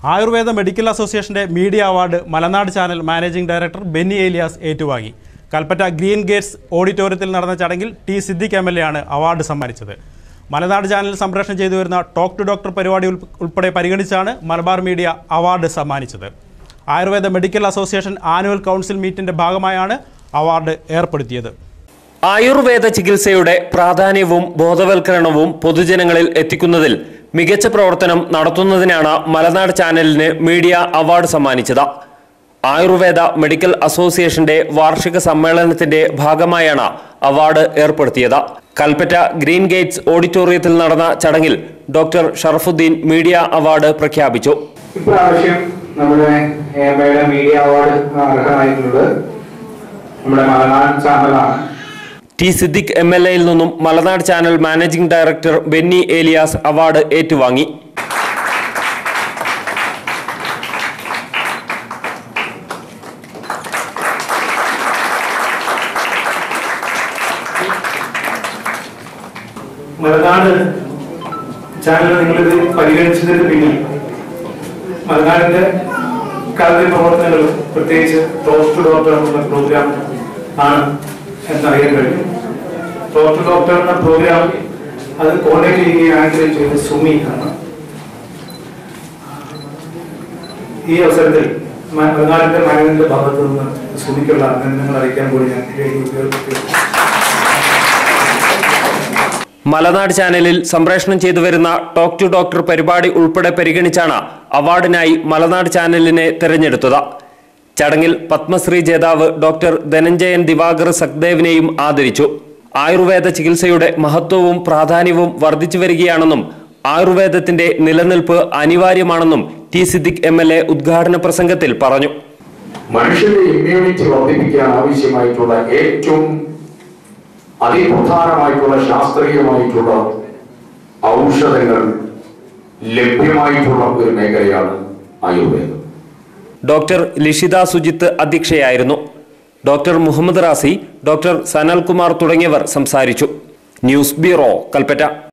Ayurveda medical അസോസിയേഷന്റെ media award Malanad channel managing director Benny Elias ഏറ്റുവാങ്ങി Kalpetta green gates ഓഡിറ്റോറിയത്തിൽ നടന്ന ചടങ്ങിൽ T Siddique M L A ആണ് അവാർഡ് സമ്മാനിച്ചത് മലനാട് ചാനൽ സംപ്രേഷണം ചെയ്തു വരുന്ന ടോക്ക് ടു ഡോക്ടർ പരിപാടി ഉൾപ്പ- ഉൾപ്പെടെ പരിഗണിച്ചാണ് മലബാർ മീഡിയ അവാർഡ് സമ്മാനിച്ചത് Ayurveda medical association annual council മീറ്റിന്റെ ഭാഗമായാണ് അവാർഡ് ഏർപ്പെടുത്തിയത് ആയുർവേദ ചികിത്സയുടെ പ്രാധാന്യവും ബോധവൽക്കരണവും പൊതുജനങ്ങളിൽ എത്തിക്കുന്നതിൽ മികച്ച പ്രവർത്തനം നടത്തുന്നതിനാണ് മലനാട് ചാനലിന് മീഡിയ അവാർഡ് സമ്മാനിച്ചത് ആയുർവേദ മെഡിക്കൽ അസോസിയേഷന്റെ വാർഷിക സമ്മേളനത്തിന്റെ ഭാഗമായാണ് അവാർഡ് ഏർപ്പെടുത്തിയത് കൽപ്പറ്റ ഗ്രീൻ ഗേറ്റ്സ് ഓഡിറ്റോറിയത്തിൽ നടന്ന ചടങ്ങിൽ ഡോക്ടർ ഷറഫുദ്ദീൻ മീഡിയ അവാർഡ് പ്രഖ്യാപിച്ചു ഇപ്രാവശ്യം നമ്മുടെ ഏമയുടെ മീഡിയ അവാർഡ് അർഹമായിട്ടുള്ളത് നമ്മുടെ മലനാട് ചാനലാണ് ടി സിദ്ദിഖ് എം എൽ എയിൽ നിന്നും Malanad channel managing director Benny Elias award ഏറ്റുവാങ്ങി മലനാട് ചാനൽ നിങ്ങളിത് പരിഗണിച്ചതിന് പിന്നിൽ മലനാടിന്റെ കാലത്തെ പ്രവർത്തനങ്ങൾ പ്രത്യേകിച്ച് ടോക്ക് ടു ഡോക്ടർ എന്നുള്ള പ്രോഗ്രാം ആണ് എന്നറിയാൻ കഴിയും ടോക്ക് ടു ഡോക്ടർ എന്ന പ്രോഗ്രാം അത് കോണ്ടാക്ട് ചെയ്യുകയും ആങ്കർ ചെയ്ത് സുമി ആണ് ഈ അവസരത്തിൽ മ- മലനാടിന്റെ മാനേജിന്റെ ഭാഗത്തു നിന്ന് സുമിക്കുള്ള അഭിനന്ദനങ്ങൾ അറിയിക്കാൻ കൂടി ഞാൻ ഈ ഉപയോഗപ്പെടുത്തി മലനാട് ചാനലിൽ സംപ്രേഷണം ചെയ്തു വരുന്ന ടോക്ക് ടു ഡോക്ടർ പരിപാടി ഉൾപ്പെടെ പരിഗണിച്ചാണ് അവാർഡിനായി മലനാട് ചാനലിനെ തെരഞ്ഞെടുത്തത് ചടങ്ങിൽ പത്മശ്രീ ജേതാവ് ഡോക്ടർ ധനഞ്ജയൻ ദിവാകർ സഖ്ദേവിനെയും ആദരിച്ചു ആയുർവേദ ചികിത്സയുടെ മഹത്വവും പ്രാധാന്യവും വർദ്ധിച്ചു വരികയാണെന്നും ആയുർവേദത്തിന്റെ നിലനിൽപ്പ് അനിവാര്യമാണെന്നും T Siddique M L A ഉദ്ഘാടന പ്രസംഗത്തിൽ പറഞ്ഞു മനുഷ്യന്റെ ഇമ്മ്യൂണിറ്റി വർദ്ധിപ്പിക്കാൻ ആവശ്യമായിട്ടുള്ള ഏറ്റവും അതിപ്രധാനമായിട്ടുള്ള ശാസ്ത്രീയമായിട്ടുള്ള ഔഷധങ്ങൾ ലഭ്യമായിട്ടുള്ള ഒരു മേഖലയാണ് ആയുർവേദം ഡോക്ടർ ലിഷിത സുജിത്ത് അധ്യക്ഷയായിരുന്നു ഡോക്ടർ മുഹമ്മദ് റാസി ഡോക്ടർ സനൽകുമാർ തുടങ്ങിയവർ സംസാരിച്ചു ന്യൂസ് ബ്യൂറോ കൽപ്പറ്റ